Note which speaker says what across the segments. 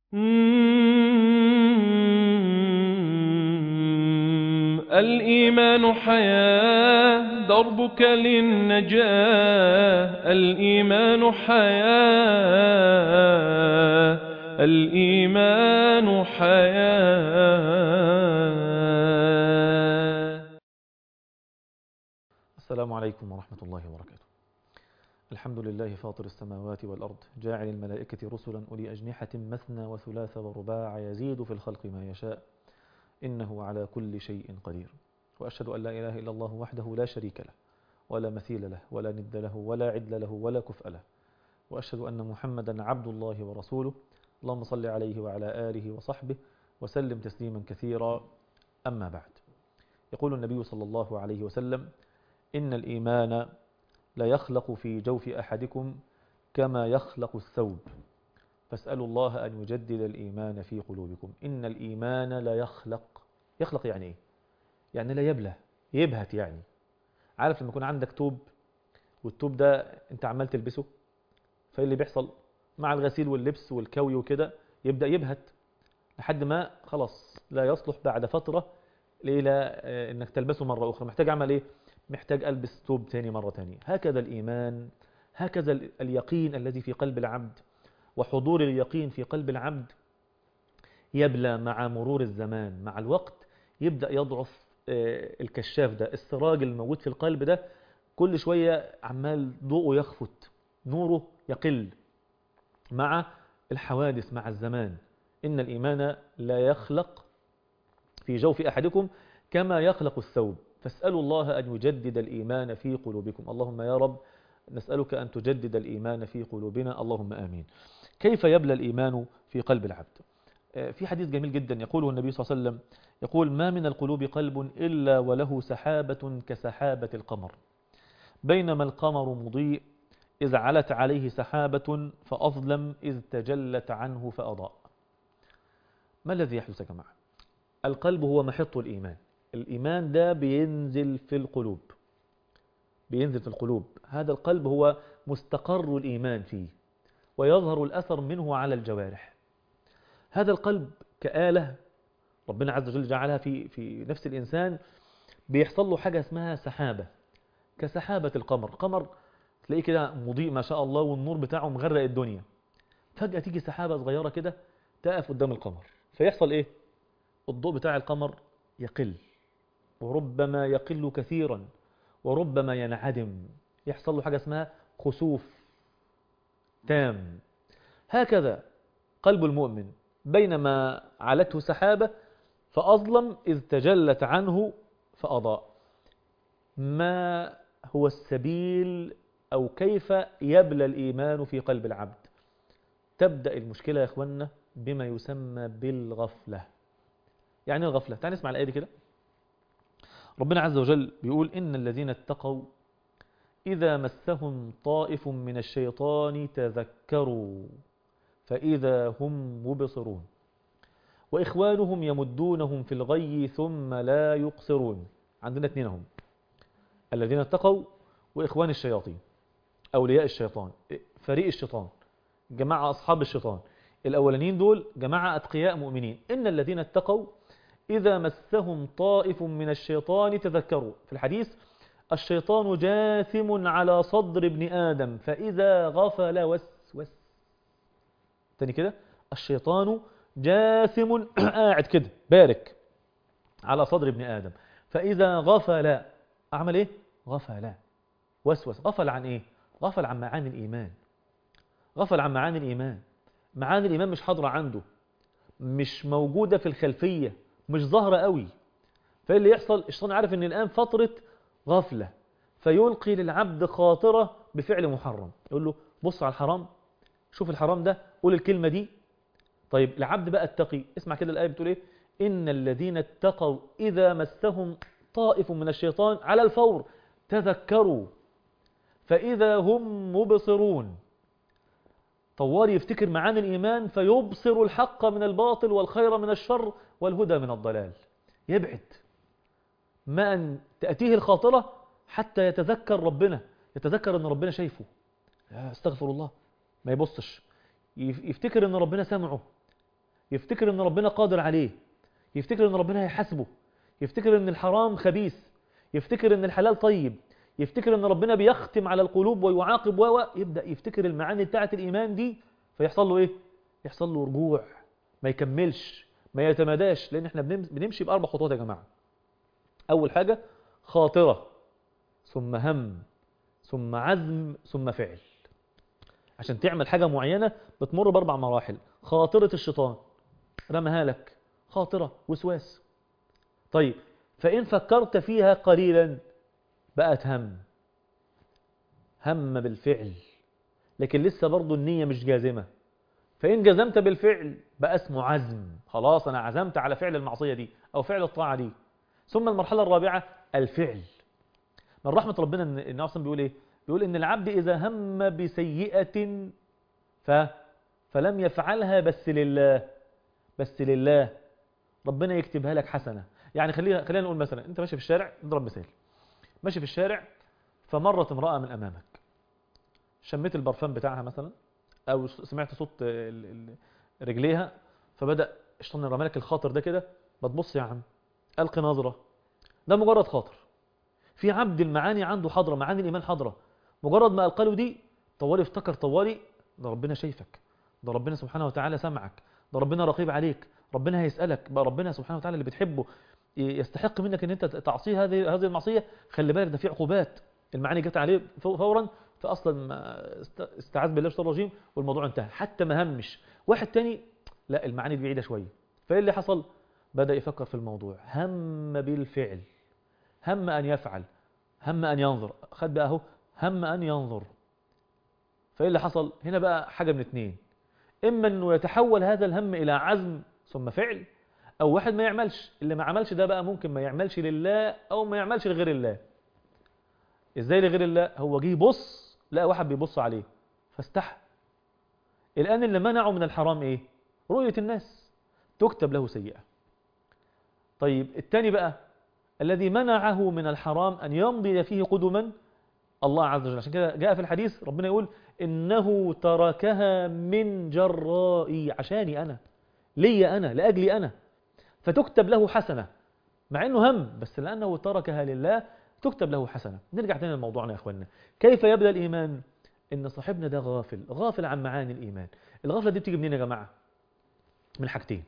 Speaker 1: الإيمان حياة دربك للنجاة الإيمان حياة الإيمان حياة
Speaker 2: السلام عليكم ورحمة الله وبركاته الحمد لله فاطر السماوات والأرض جاعل الملائكة رسلا أولي أجنحة مثنى وثلاث ورباع يزيد في الخلق ما يشاء إنه على كل شيء قدير وأشهد أن لا إله إلا الله وحده لا شريك له ولا مثيل له ولا ند له ولا عدل له ولا كفء له وأشهد أن محمدا عبد الله ورسوله اللهم صل عليه وعلى آله وصحبه وسلم تسليما كثيرا أما بعد يقول النبي صلى الله عليه وسلم إن الإيمان لا يخلق في جوف أحدكم كما يخلق الثوب فاسألوا الله أن يجدد الإيمان في قلوبكم إن الإيمان لا يخلق يخلق يعني إيه؟ يعني لا يبلى يبهت يعني عارف لما يكون عندك توب والتوب ده أنت عمال تلبسه فإيه اللي بيحصل مع الغسيل واللبس والكوي وكده يبدأ يبهت لحد ما خلاص لا يصلح بعد فترة إلى إنك تلبسه مرة أخرى محتاج أعمل إيه؟ محتاج ألبس توب تاني مرة تانية هكذا الإيمان هكذا اليقين الذي في قلب العبد وحضور اليقين في قلب العبد يبلى مع مرور الزمان مع الوقت يبدأ يضعف الكشاف ده السراج الموجود في القلب ده كل شوية عمال ضوءه يخفت نوره يقل مع الحوادث مع الزمان إن الإيمان لا يخلق في جوف أحدكم كما يخلق الثوب فاسألوا الله أن يجدد الإيمان في قلوبكم اللهم يا رب نسألك أن تجدد الإيمان في قلوبنا اللهم آمين كيف يبلى الإيمان في قلب العبد في حديث جميل جدا يقوله النبي صلى الله عليه وسلم يقول ما من القلوب قلب إلا وله سحابة كسحابة القمر بينما القمر مضيء إذ علت عليه سحابة فأظلم إذ تجلت عنه فأضاء ما الذي يحدث يا جماعة القلب هو محط الإيمان الإيمان ده بينزل في القلوب بينزل في القلوب هذا القلب هو مستقر الإيمان فيه ويظهر الأثر منه على الجوارح هذا القلب كآلة ربنا عز وجل جعلها في, في نفس الإنسان بيحصل له حاجة اسمها سحابة كسحابة القمر قمر تلاقيه كده مضيء ما شاء الله والنور بتاعه مغرق الدنيا فجأة تيجي سحابة صغيرة كده تقف قدام القمر فيحصل ايه الضوء بتاع القمر يقل وربما يقل كثيرا وربما ينعدم يحصل له حاجة اسمها خسوف تام هكذا قلب المؤمن بينما علته سحابة فأظلم إذ تجلت عنه فأضاء ما هو السبيل أو كيف يبلى الإيمان في قلب العبد تبدأ المشكلة يا أخوانا بما يسمى بالغفلة يعني الغفلة تعال نسمع الآية دي كده ربنا عز وجل بيقول إن الذين اتقوا إذا مسهم طائف من الشيطان تذكروا فإذا هم مبصرون وإخوانهم يمدونهم في الغي ثم لا يقصرون عندنا اثنينهم الذين اتقوا وإخوان الشياطين أولياء الشيطان فريق الشيطان جماعة أصحاب الشيطان الأولانيين دول جماعة أتقياء مؤمنين إن الذين اتقوا إذا مسهم طائف من الشيطان تذكروا في الحديث الشيطان جاثم على صدر ابن آدم فإذا غفل وسوس تاني كده الشيطان جاثم قاعد كده بارك على صدر ابن آدم فإذا غفل أعمل إيه؟ غفل وسوس غفل عن إيه؟ غفل عن معاني الإيمان غفل عن معاني الإيمان معاني الإيمان مش حاضرة عنده مش موجودة في الخلفية مش ظاهرة قوي فإيه اللي يحصل الشيطان عارف ان الآن فترة غفلة فيلقي للعبد خاطرة بفعل محرم يقول له بص على الحرام شوف الحرام ده قول الكلمة دي طيب العبد بقى اتقي اسمع كده الآية بتقول ايه إن الذين اتقوا إذا مسهم طائف من الشيطان على الفور تذكروا فإذا هم مبصرون طوال يفتكر معاني الإيمان فيبصر الحق من الباطل والخير من الشر والهدى من الضلال يبعد ما أن تأتيه الخاطرة حتى يتذكر ربنا يتذكر أن ربنا شايفه استغفر الله ما يبصش يفتكر أن ربنا سمعه يفتكر ان ربنا قادر عليه يفتكر ان ربنا هيحاسبه يفتكر ان الحرام خبيث يفتكر ان الحلال طيب يفتكر ان ربنا بيختم على القلوب ويعاقب و يبدا يفتكر المعاني بتاعه الايمان دي فيحصل له ايه يحصل له رجوع ما يكملش ما يتماداش لان احنا بنم- بنمشي باربع خطوات يا جماعه اول حاجه خاطره ثم هم ثم عزم ثم فعل عشان تعمل حاجه معينه بتمر باربع مراحل خاطره الشيطان رمها لك خاطره وسواس طيب فان فكرت فيها قليلا بقت هم هم بالفعل لكن لسه برضو النية مش جازمة فإن جزمت بالفعل بقى اسمه عزم خلاص أنا عزمت على فعل المعصية دي أو فعل الطاعة دي ثم المرحلة الرابعة الفعل من رحمة ربنا إن النبي أصلا بيقول إيه بيقول إن العبد إذا هم بسيئة ف فلم يفعلها بس لله بس لله ربنا يكتبها لك حسنة يعني خلينا خلينا نقول مثلا أنت ماشي في الشارع نضرب مثال ماشي في الشارع فمرت امرأة من أمامك شميت البرفان بتاعها مثلا أو سمعت صوت ال- ال- رجليها فبدأ الشيطان رمى لك الخاطر ده كده بتبص يا عم ألقي نظرة ده مجرد خاطر في عبد المعاني عنده حضرة معاني الإيمان حضرة مجرد ما ألقى له دي طوالي افتكر طوالي ده ربنا شايفك ده ربنا سبحانه وتعالى سمعك ده ربنا رقيب عليك ربنا هيسألك بقى ربنا سبحانه وتعالى اللي بتحبه يستحق منك ان انت تعصيه هذه هذه المعصيه خلي بالك ده في عقوبات المعاني جت عليه فو- فورا فاصلا ما است- استعاذ بالله من الشيطان الرجيم والموضوع انتهى حتى ما همش واحد تاني لا المعاني دي بعيده شويه فايه اللي حصل بدا يفكر في الموضوع هم بالفعل هم ان يفعل هم ان ينظر خد بقى اهو هم ان ينظر فايه اللي حصل هنا بقى حاجه من اتنين اما انه يتحول هذا الهم الى عزم ثم فعل او واحد ما يعملش اللي ما عملش ده بقى ممكن ما يعملش لله او ما يعملش لغير الله ازاي لغير الله هو جه يبص لقى واحد بيبص عليه فاستحى الان اللي منعه من الحرام ايه رؤية الناس تكتب له سيئة طيب الثاني بقى الذي منعه من الحرام ان يمضي فيه قدما الله عز وجل عشان كده جاء في الحديث ربنا يقول انه تركها من جرائي عشاني انا لي انا لاجلي انا فتكتب له حسنة مع انه هم بس لانه تركها لله تكتب له حسنة نرجع تاني لموضوعنا يا اخوانا كيف يبدأ الايمان ان صاحبنا ده غافل غافل عن معاني الايمان الغفلة دي بتيجي منين يا جماعة من حاجتين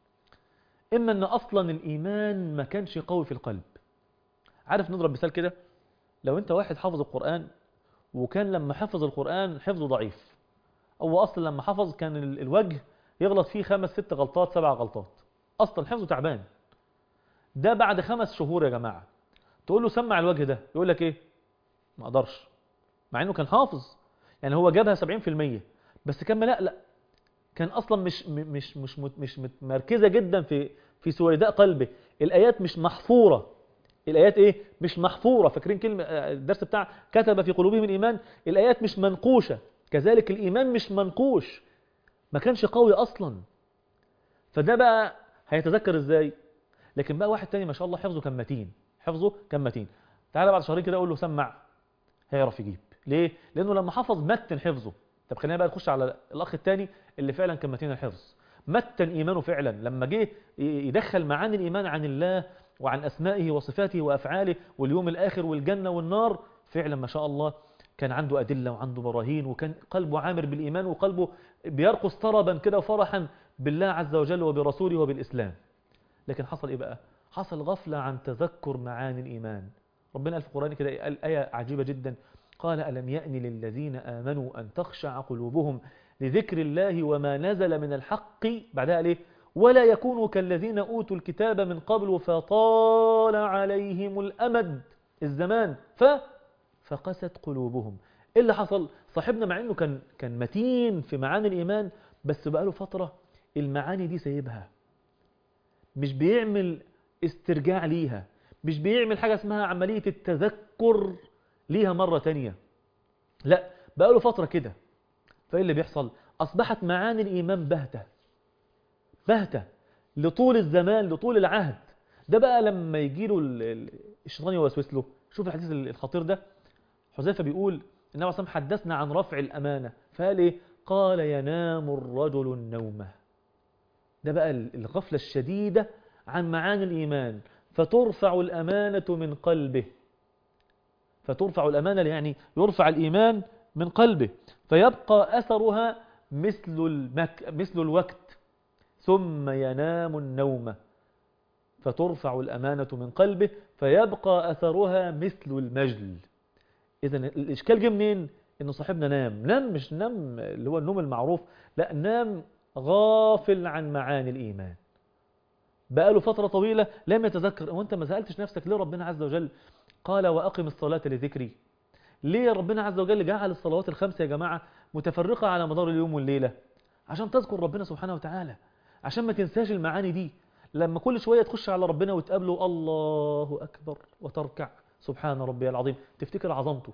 Speaker 2: اما ان اصلا الايمان ما كانش قوي في القلب عارف نضرب مثال كده لو انت واحد حافظ القرآن وكان لما حفظ القرآن حفظه ضعيف هو اصلا لما حفظ كان ال- الوجه يغلط فيه خمس ست غلطات سبع غلطات اصلا حفظه تعبان ده بعد خمس شهور يا جماعة تقول له سمع الوجه ده يقول لك ايه ما اقدرش مع انه كان حافظ يعني هو جابها 70% بس كان لا لا كان اصلا مش م- مش مش مت- مش متمركزه جدا في في سويداء قلبه الايات مش محفوره الايات ايه مش محفوره فاكرين كلمه آه، الدرس بتاع كتب في قلوبهم الايمان الايات مش منقوشه كذلك الايمان مش منقوش ما كانش قوي اصلا فده بقى هيتذكر ازاي لكن بقى واحد تاني ما شاء الله حفظه كان متين حفظه كان متين تعالى بعد شهرين كده اقول له سمع هيعرف يجيب ليه لانه لما حفظ متن حفظه طب خلينا بقى نخش على الاخ التاني اللي فعلا كان متين الحفظ متن ايمانه فعلا لما جه يدخل معاني الايمان عن الله وعن اسمائه وصفاته وافعاله واليوم الاخر والجنه والنار فعلا ما شاء الله كان عنده ادله وعنده براهين وكان قلبه عامر بالايمان وقلبه بيرقص طربا كده وفرحا بالله عز وجل وبرسوله وبالاسلام لكن حصل ايه بقى حصل غفله عن تذكر معاني الايمان ربنا قال في القران كده قال ايه عجيبه جدا قال الم يأن للذين امنوا ان تخشع قلوبهم لذكر الله وما نزل من الحق بعدها قال ايه ولا يكونوا كالذين اوتوا الكتاب من قبل فطال عليهم الامد الزمان ف فقست قلوبهم ايه اللي حصل صاحبنا مع انه كان كان متين في معاني الايمان بس بقاله فتره المعاني دي سايبها مش بيعمل استرجاع ليها مش بيعمل حاجه اسمها عمليه التذكر ليها مره تانية لا بقاله فتره كده فايه اللي بيحصل اصبحت معاني الايمان بهته بهته لطول الزمان لطول العهد ده بقى لما يجي له الشيطان يوسوس له شوف الحديث الخطير ده حذيفه بيقول النبي صلى الله عليه وسلم حدثنا عن رفع الامانه فقال ايه قال ينام الرجل النومه ده بقى الغفلة الشديدة عن معاني الإيمان فترفع الأمانة من قلبه فترفع الأمانة يعني يرفع الإيمان من قلبه فيبقى أثرها مثل, المك... مثل الوقت ثم ينام النوم فترفع الأمانة من قلبه فيبقى أثرها مثل المجل إذا الإشكال جه منين؟ إن صاحبنا نام نام مش نام اللي هو النوم المعروف لا نام غافل عن معاني الإيمان بقاله فترة طويلة لم يتذكر وانت ما سألتش نفسك ليه ربنا عز وجل قال وأقم الصلاة لذكري ليه ربنا عز وجل جعل الصلوات الخمسة يا جماعة متفرقة على مدار اليوم والليلة عشان تذكر ربنا سبحانه وتعالى عشان ما تنساش المعاني دي لما كل شوية تخش على ربنا وتقابله الله أكبر وتركع سبحان ربي العظيم تفتكر عظمته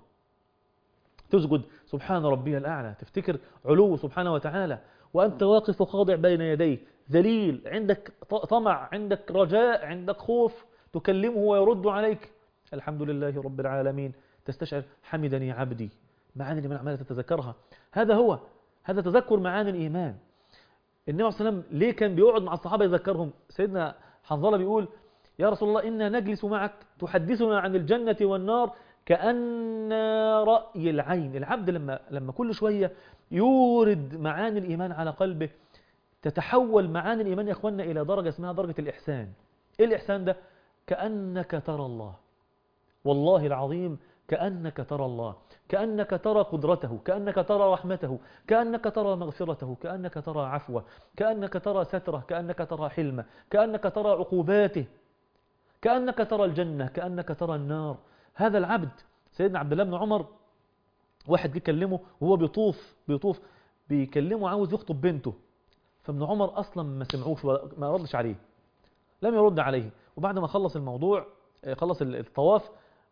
Speaker 2: تسجد سبحان ربي الأعلى تفتكر علو سبحانه وتعالى وأنت واقف خاضع بين يديه ذليل عندك طمع عندك رجاء عندك خوف تكلمه ويرد عليك الحمد لله رب العالمين تستشعر حمدني عبدي معاني اللي من عمالة تتذكرها هذا هو هذا تذكر معاني الإيمان النبي عليه الصلاة والسلام ليه كان بيقعد مع الصحابة يذكرهم سيدنا حنظلة بيقول يا رسول الله إنا نجلس معك تحدثنا عن الجنة والنار كأن رأي العين العبد لما, لما كل شوية يورد معاني الإيمان على قلبه تتحول معاني الإيمان يا أخوانا إلى درجة اسمها درجة الإحسان إيه الإحسان ده؟ كأنك ترى الله والله العظيم كأنك ترى الله كأنك ترى قدرته كأنك ترى رحمته كأنك ترى مغفرته كأنك ترى عفوه كأنك ترى ستره كأنك ترى حلمه كأنك ترى عقوباته كأنك ترى الجنة كأنك ترى النار هذا العبد سيدنا عبد الله بن عمر واحد جه يكلمه وهو بيطوف بيطوف بيكلمه عاوز يخطب بنته فابن عمر اصلا ما سمعوش ما ردش عليه لم يرد عليه وبعد ما خلص الموضوع خلص الطواف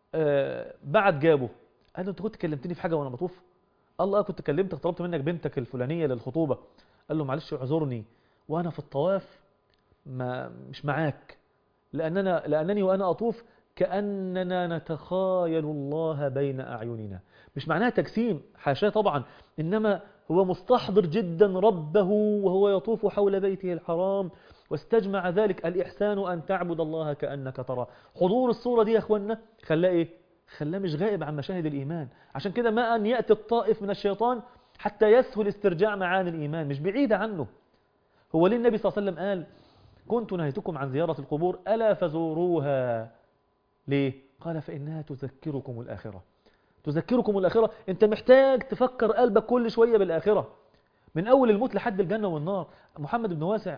Speaker 2: بعد جابه قال له انت كنت كلمتني في حاجه وانا بطوف قال له اه كنت كلمتك طلبت منك بنتك الفلانيه للخطوبه قال له معلش اعذرني وانا في الطواف ما مش معاك لاننا لانني وانا اطوف كاننا نتخايل الله بين اعيننا مش معناها تجسيم حاشاه طبعا انما هو مستحضر جدا ربه وهو يطوف حول بيته الحرام واستجمع ذلك الإحسان أن تعبد الله كأنك ترى حضور الصورة دي يا أخوانا خلاه إيه؟ خلاه مش غائب عن مشاهد الإيمان عشان كده ما أن يأتي الطائف من الشيطان حتى يسهل استرجاع معاني الإيمان مش بعيدة عنه هو ليه النبي صلى الله عليه وسلم قال كنت نهيتكم عن زيارة القبور ألا فزوروها ليه؟ قال فإنها تذكركم الآخرة تذكركم الآخرة أنت محتاج تفكر قلبك كل شوية بالآخرة من أول الموت لحد الجنة والنار محمد بن واسع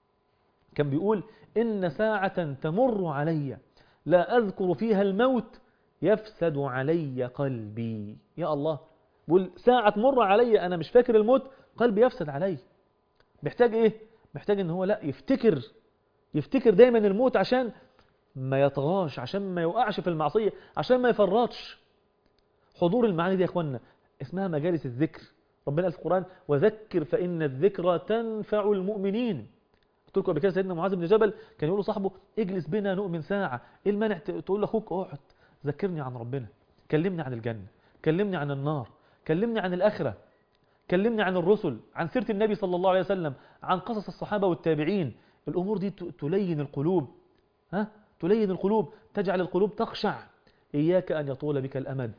Speaker 2: كان بيقول إن ساعة تمر علي لا أذكر فيها الموت يفسد علي قلبي يا الله بيقول ساعة تمر علي أنا مش فاكر الموت قلبي يفسد علي محتاج إيه؟ محتاج إن هو لا يفتكر يفتكر دايما الموت عشان ما يطغاش عشان ما يوقعش في المعصية عشان ما يفرطش حضور المعاني دي يا اخوانا اسمها مجالس الذكر ربنا قال في القرآن وذكر فإن الذكرى تنفع المؤمنين قلت لكم قبل كده سيدنا معاذ بن جبل كان يقول لصاحبه اجلس بنا نؤمن ساعة ايه المانع تقول لاخوك اقعد ذكرني عن ربنا كلمني عن الجنة كلمني عن النار كلمني عن الآخرة كلمني عن الرسل عن سيرة النبي صلى الله عليه وسلم عن قصص الصحابة والتابعين الأمور دي تلين القلوب ها تلين القلوب تجعل القلوب تخشع إياك أن يطول بك الأمد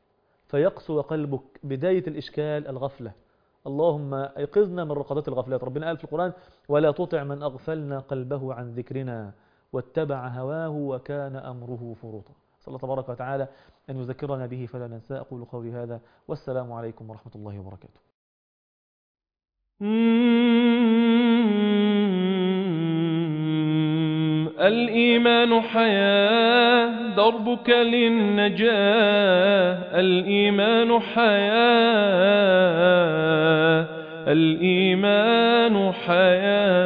Speaker 2: فيقسو قلبك بداية الإشكال الغفلة اللهم ايقظنا من رقدات الغفلات ربنا قال في القرآن ولا تطع من أغفلنا قلبه عن ذكرنا واتبع هواه وكان أمره فرطا صلى الله تبارك وتعالى أن يذكرنا به فلا ننسى أقول قولي هذا والسلام عليكم ورحمة الله وبركاته
Speaker 1: الإيمان حياة دربك للنجاة الإيمان حياة الإيمان حياة